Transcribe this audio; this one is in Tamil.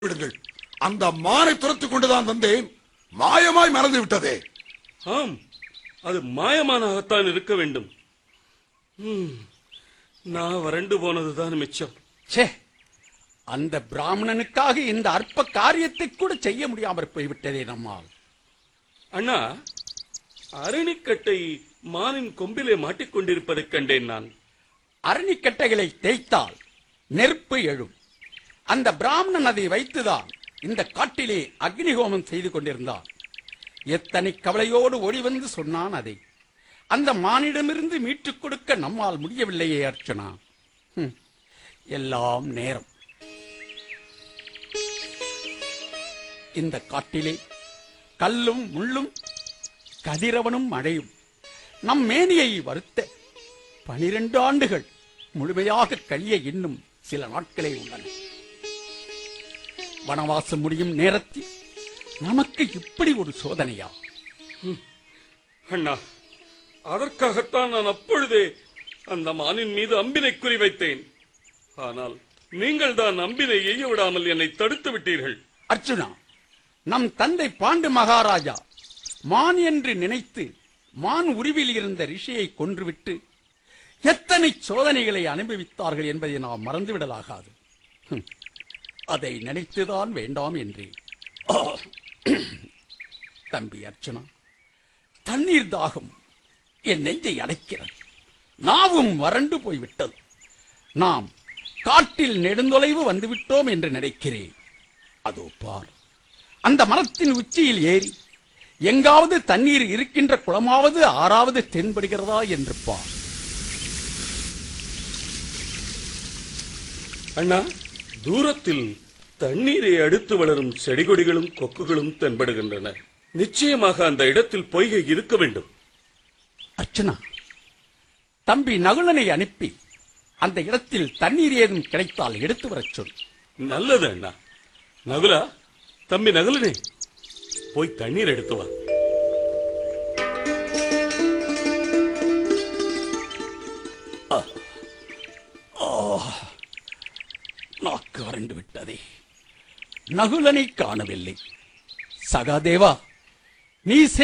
விடுங்கள் அந்த மானை துரத்துக் கொண்டுதான் வந்தேன் மாயமாய் மறந்து விட்டதே ஆம் அது மாயமானாகத்தான் இருக்க வேண்டும் ம், நான் வறண்டு போனதுதான் மிச்சம் ச்சே அந்த பிராமணனுக்காக இந்த அற்ப காரியத்தை கூட செய்ய முடியாமற் போய்விட்டதே நம்மால் அண்ணா அரணிக்கட்டை மானின் கொம்பிலே மாட்டிக்கொண்டிருப்பதைக் கண்டேன் நான் அரணிக்கட்டைகளை தேய்த்தால் நெருப்பு எழும் அந்த பிராமணன் அதை வைத்துதான் இந்த காட்டிலே அக்னிஹோமம் செய்து கொண்டிருந்தான் எத்தனை கவலையோடு ஓடி வந்து சொன்னான் அதை அந்த மானிடமிருந்து மீட்டுக் கொடுக்க நம்மால் முடியவில்லையே அர்ச்சனா ஹம், எல்லாம் நேரம் இந்த காட்டிலே கல்லும் முள்ளும் கதிரவனும் மழையும் நம் மேனியை வருத்த பனிரெண்டு ஆண்டுகள் முழுமையாக கழிய இன்னும் சில நாட்களே உள்ளன வனவாசம் முடியும் நேரத்தில் நமக்கு இப்படி ஒரு சோதனையா அண்ணா அதற்காகத்தான் நான் அப்பொழுதே அந்த மானின் மீது அம்பினை குறிவைத்தேன் ஆனால் நீங்கள் தான் அம்பினை எய்ய விடாமல் என்னை தடுத்து விட்டீர்கள் அர்ச்சுனா நம் தந்தை பாண்டு மகாராஜா மான் என்று நினைத்து மான் உருவில் இருந்த ரிஷியை கொன்றுவிட்டு எத்தனை சோதனைகளை அனுபவித்தார்கள் என்பதை நாம் மறந்துவிடலாகாது ஹம், அதை நினைத்துதான் வேண்டாம் என்றேன் ஆ, தம்பி அர்ச்சனா தண்ணீர் தாகம் என் நெஞ்சை அடைக்கிறது நாவும் வறண்டு போய்விட்டது நாம் காட்டில் நெடுந்தொலைவு வந்துவிட்டோம் என்று நினைக்கிறேன் அதோ பார் அந்த மரத்தின் உச்சியில் ஏறி எங்காவது தண்ணீர் இருக்கின்ற குளமாவது ஆறாவது தென்படுகிறதா என்று பார் அண்ணா தூரத்தில் தண்ணீரை அடுத்து வளரும் செடிகொடிகளும் கொக்குகளும் தென்படுகின்றன நிச்சயமாக அந்த இடத்தில் பொய்கை இருக்க வேண்டும் அர்ச்சனா தம்பி நகுலனை அனுப்பி அந்த இடத்தில் தண்ணீர் ஏதும் கிடைத்தால் எடுத்து வரச் சொல் நல்லது அண்ணா நகுலா தம்பி நகுலனே போய் தண்ணீர் எடுத்து வா நாக்கு வறண்டு விட்டதே நகுலனை காணவில்லை சகாதேவா நீ